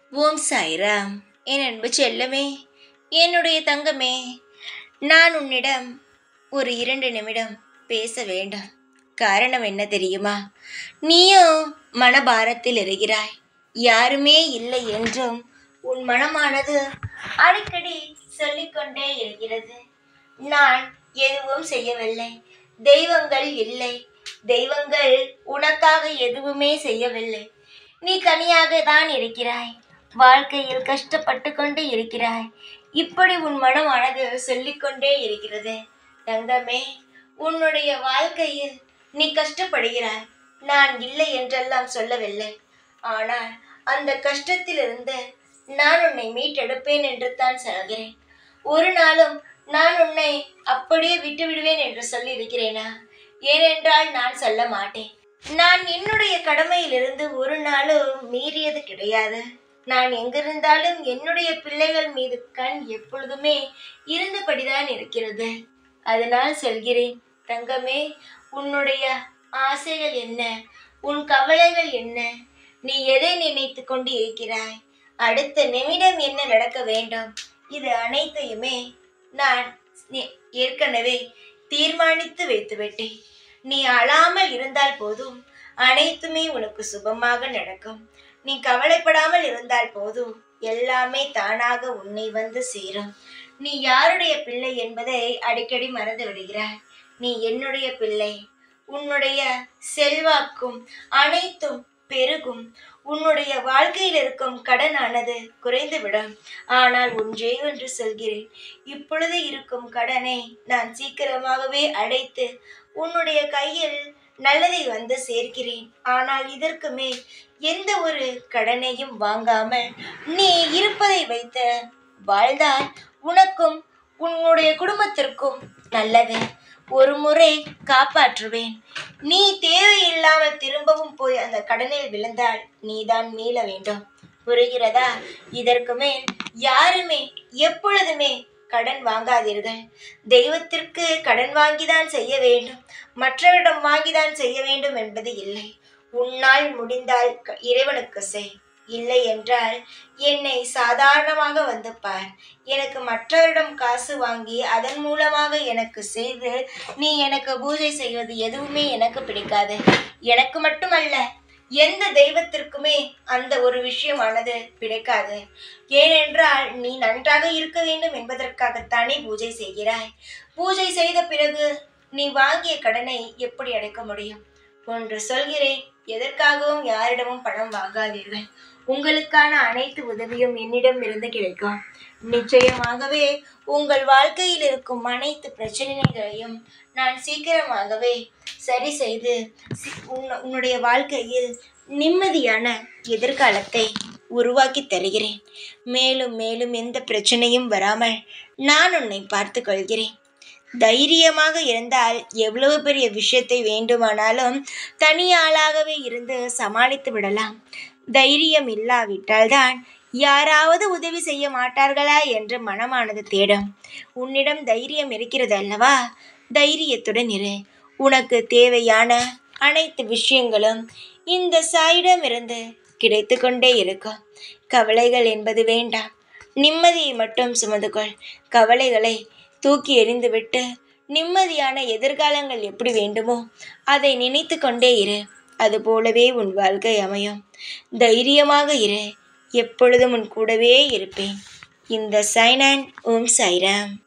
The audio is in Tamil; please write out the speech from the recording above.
ஓம் சாய்ராம் என் அன்பு செல்லமே என்னுடைய தங்கமே நான் உன்னிடம் ஒரு இரண்டு நிமிடம் பேச வேண்டும் காரணம் என்ன தெரியுமா நீயும் மனபாரத்தில் இருக்கிறாய் யாருமே இல்லை என்றும் உன் மனமானது அடிக்கடி சொல்லிக்கொண்டே இருக்கிறது நான் எதுவும் செய்யவில்லை தெய்வங்கள் இல்லை தெய்வங்கள் உனக்காக எதுவுமே செய்யவில்லை நீ தனியாக தான் இருக்கிறாய் வாழ்க்கையில் கஷ்டப்பட்டு கொண்டு இருக்கிறாய் இப்படி உன் மனமானது சொல்லிக்கொண்டே இருக்கிறது தங்கமே உன்னுடைய வாழ்க்கையில் நீ கஷ்டப்படுகிறாய் நான் இல்லை என்றெல்லாம் சொல்லவில்லை ஆனால் அந்த கஷ்டத்திலிருந்து நான் உன்னை மீட்டெடுப்பேன் என்று தான் சொல்கிறேன் ஒரு நாளும் நான் உன்னை அப்படியே விட்டு விடுவேன் என்று சொல்லி இருக்கிறேனா ஏனென்றால் நான் சொல்ல மாட்டேன் நான் என்னுடைய கடமையிலிருந்து ஒரு நாளும் மீறியது கிடையாது நான் எங்கிருந்தாலும் என்னுடைய பிள்ளைகள் மீது கண் எப்பொழுதுமே இருந்தபடிதான் இருக்கிறது அதனால் சொல்கிறேன் தங்கமே உன்னுடைய ஆசைகள் என்ன உன் கவலைகள் என்ன நீ எதை நினைத்து கொண்டு இருக்கிறாய் அடுத்த நிமிடம் என்ன நடக்க வேண்டும் இது அனைத்தையுமே நான் நி- ஏற்கனவே தீர்மானித்து வைத்து விட்டேன் நீ அழாமல் இருந்தால் போதும் அனைத்துமே உனக்கு சுபமாக நடக்கும் நீ கவலைப்படாமல் இருந்தால் போதும் எல்லாமே தானாக உன்னை வந்து சேரும் நீ யாருடைய பிள்ளை என்பதை அடிக்கடி மறந்து விடுகிறாய் நீ என்னுடைய பிள்ளை உன்னுடைய செல்வாக்கும் அனைத்தும் பெருகும் உன்னுடைய வாழ்க்கையில் இருக்கும் கடனானது குறைந்துவிடும் ஆனால் ஒன்றே ஒன்று சொல்கிறேன் இப்பொழுது இருக்கும் கடனை நான் சீக்கிரமாகவே அடைத்து உன்னுடைய கையில் நல்லதை வந்து சேர்க்கிறேன் ஆனால் இதற்கு மேல் எந்த ஒரு கடனையும் வாங்காமல் நீ இருப்பதை வைத்து வாழ்ந்தால் உனக்கும் உன்னுடைய குடும்பத்திற்கும் நல்லது ஒரு முறை காப்பாற்றுவேன் நீ தேவையில்லாமல் திரும்பவும் போய் அந்த கடனில் விழுந்தால் நீதான் மீள வேண்டும் புரிகிறதா இதற்கு மேல் யாருமே எப்பொழுதுமே கடன் வாங்காதீர்கள் தெய்வத்திற்கு கடன் வாங்கிதான் செய்ய வேண்டும் மற்றவரிடம் வாங்கிதான் செய்ய வேண்டும் என்பது இல்லை உன்னால் முடிந்தால் க- இறைவனுக்கு செய் இல்லை என்றால் என்னை சாதாரணமாக வந்து பார் எனக்கு மற்றவரிடம் காசு வாங்கி அதன் மூலமாக எனக்கு செய்து நீ எனக்கு பூஜை செய்வது எதுவுமே எனக்கு பிடிக்காது எனக்கு மட்டுமல்ல எந்த தெய்வத்திற்குமே அந்த ஒரு விஷயமானது பிடிக்காது ஏனென்றால் நீ நன்றாக இருக்க வேண்டும் என்பதற்காகத்தானே பூஜை செய்கிறாய் பூஜை செய்த பிறகு நீ வாங்கிய கடனை எப்படி அடைக்க முடியும் ஒன்று சொல்கிறேன் எதற்காகவும் யாரிடமும் பணம் வாங்காதீர்கள் உங்களுக்கான அனைத்து உதவியும் என்னிடம் இருந்து கிடைக்கும் நிச்சயமாகவே உங்கள் வாழ்க்கையில் இருக்கும் அனைத்து பிரச்சனைகளையும் நான் சீக்கிரமாகவே சரி செய்து சி- உன்ன- உன்னுடைய வாழ்க்கையில் நிம்மதியான எதிர்காலத்தை உருவாக்கி தருகிறேன் மேலும் மேலும் எந்த பிரச்சனையும் வராமல் நான் உன்னை பார்த்து கொள்கிறேன் தைரியமாக இருந்தால் எவ்வளவு பெரிய விஷயத்தை வேண்டுமானாலும் தனியாளாகவே இருந்து சமாளித்து விடலாம் தைரியம் இல்லாவிட்டால் தான் யாராவது உதவி செய்ய மாட்டார்களா என்று மனமானது தேடும் உன்னிடம் தைரியம் இருக்கிறது அல்லவா தைரியத்துடன் இரு உனக்கு தேவையான அனைத்து விஷயங்களும் இந்த சாயிடமிருந்து கிடைத்து கொண்டே இருக்கும் கவலைகள் என்பது வேண்டாம் நிம்மதியை மட்டும் சுமந்து கொள் கவலைகளை தூக்கி எறிந்துவிட்டு நிம்மதியான எதிர்காலங்கள் எப்படி வேண்டுமோ அதை நினைத்து கொண்டே இரு அதுபோலவே உன் வாழ்க்கை அமையும் தைரியமாக இரு எப்பொழுதும் உன் கூடவே இருப்பேன் இந்த சைனான் ஓம் சைராம்